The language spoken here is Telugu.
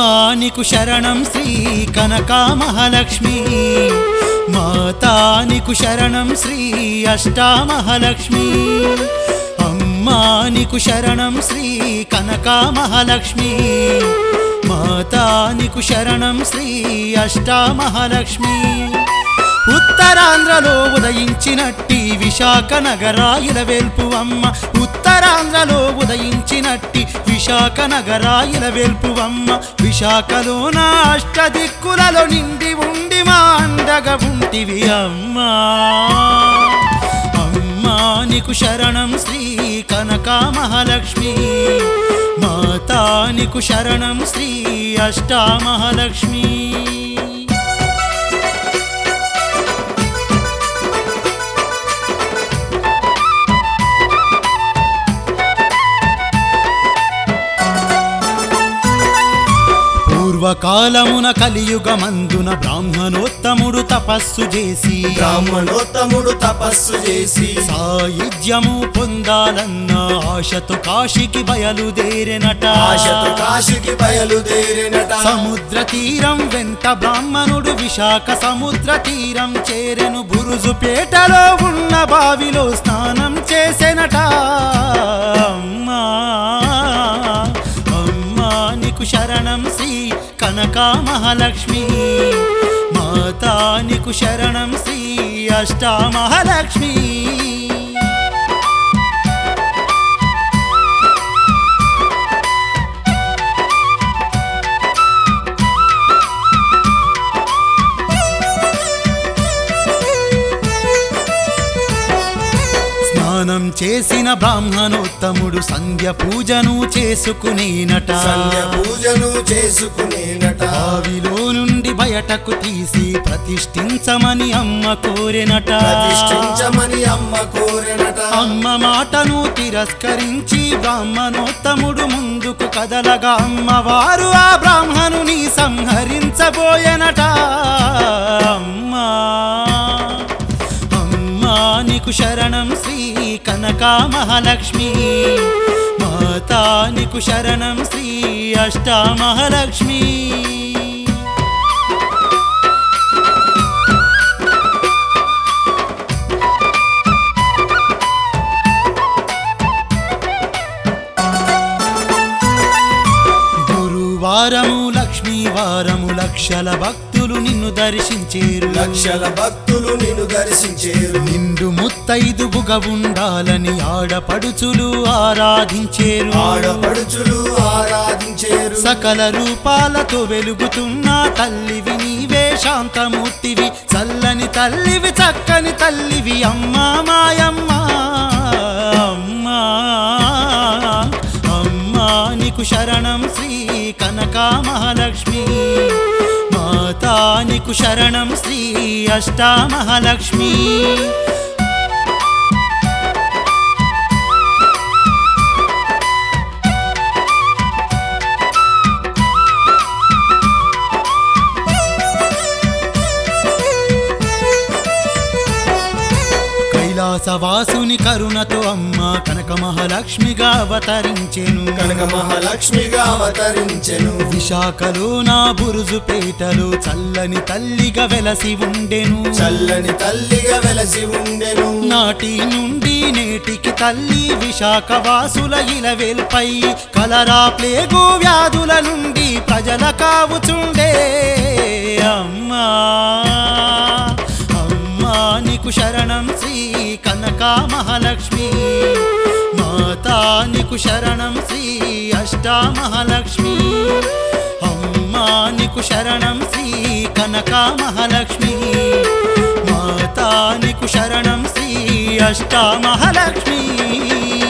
అమ్మా నీకు శరణం శ్రీ కనకా మహాలక్ష్మి మాతా నీకు శరణం శ్రీ అష్టామహాలక్ష్మి అమ్మా నీకు శరణం శ్రీ కనకా మహాలక్ష్మి మాతా నీకు శరణం శ్రీ అష్టామహాలక్ష్మి ఉత్తరాంధ్రలో ఉదయించినట్టి విశాఖ నగరాయిల వెల్పు అమ్మ ఉత్తరాంధ్రలో ఉదయించినట్టి విశాఖ నగరాయిల వెల్పు అమ్మ విశాఖలో నా అష్టదిక్కులలో నిండి ఉండి మా అండగా ఉంటివి అమ్మా అమ్మా నీకు శరణం శ్రీ కనకా మహాలక్ష్మి మాతా నీకు శరణం శ్రీ అష్టామహాలక్ష్మి పూర్వకాలమున కలియుగమందున బ్రాహ్మణోత్తముడు తపస్సు చేసి బ్రాహ్మణోత్తముడు తపస్సు చేసి సాయుధ్యము పొందాలన్న ఆశతో కాశీకి బయలుదేరినట ఆశతో కాశీకి బయలుదేరినట సముద్ర తీరం వెంట బ్రాహ్మణుడు విశాఖ సముద్ర తీరం చేరెను బురుజుపేటలో ఉన్న బావిలో స్నానం చేసెనట అమ్మా అమ్మా నీకు శరణం శ్రీ కనకా మహాలక్ష్మి మాతా నీకు శరణం శ్రీ అష్టామహాలక్ష్మి స్నానం చేసిన బ్రాహ్మణోత్తముడు సంధ్య పూజను చేసుకునేనట సంధ్య పూజను చేసుకునేనట బావిలో నుండి బయటకు తీసి ప్రతిష్ఠించమని అమ్మ కోరెనట ప్రతిష్ఠించమని అమ్మ కోరెనట అమ్మ మాటను తిరస్కరించి బ్రాహ్మణోత్తముడు ముందుకు కదలగా అమ్మవారు ఆ బ్రాహ్మణుని సంహరించబోయెనట అమ్మా అమ్మా నీకు శరణం శ్రీ కనకా మహాలక్ష్మి మాతా నీకు శరణం శ్రీ అష్టామహాలక్ష్మి గురువారము లక్ష్మీవారము లక్షల భక్తులు నిన్ను దర్శించేరు లక్షల భక్తులు నిన్ను దర్శించేరు నిండు ముత్తైదువుగా ఉండాలని ఆడపడుచులు ఆరాధించేరు ఆడపడుచులు ఆరాధించేరు సకల రూపాలతో వెలుగుతున్న తల్లివి నీవే శాంతమూర్తివి చల్లని తల్లివి చక్కని తల్లివి అమ్మా మాయమ్మ అమ్మా అమ్మా నీకు శరణం శ్రీ కనకా మహాలక్ష్మి మాతా నీకు శరణం శ్రీ అష్టామహాలక్ష్మి కైలాసవాసుని కరుణతో అమ్మ కనక మహాలక్ష్మిగా అవతరించెను కనక మహాలక్ష్మిగా అవతరించెను విశాఖలో నా బురుజు పేటలో చల్లని తల్లిగా వెలసి ఉండెను చల్లని తల్లిగా వెలసి ఉండెను నాటి నుండి నేటికి తల్లి విశాఖ వాసుల ఇలవేల్పై కలరా ప్లేగు వ్యాధుల నుండి ప్రజల కావుచుండే అమ్మా అమ్మా నీకు శరణం శ్రీ కనకా మహాలక్ష్మి మాతా నీకు శరణం శ్రీ అష్టామహాలక్ష్మి అమ్మా నీకు శరణం శ్రీ కనకా మహాలక్ష్మి మాతా నీకు శరణం శ్రీ అష్టామహాలక్ష్మి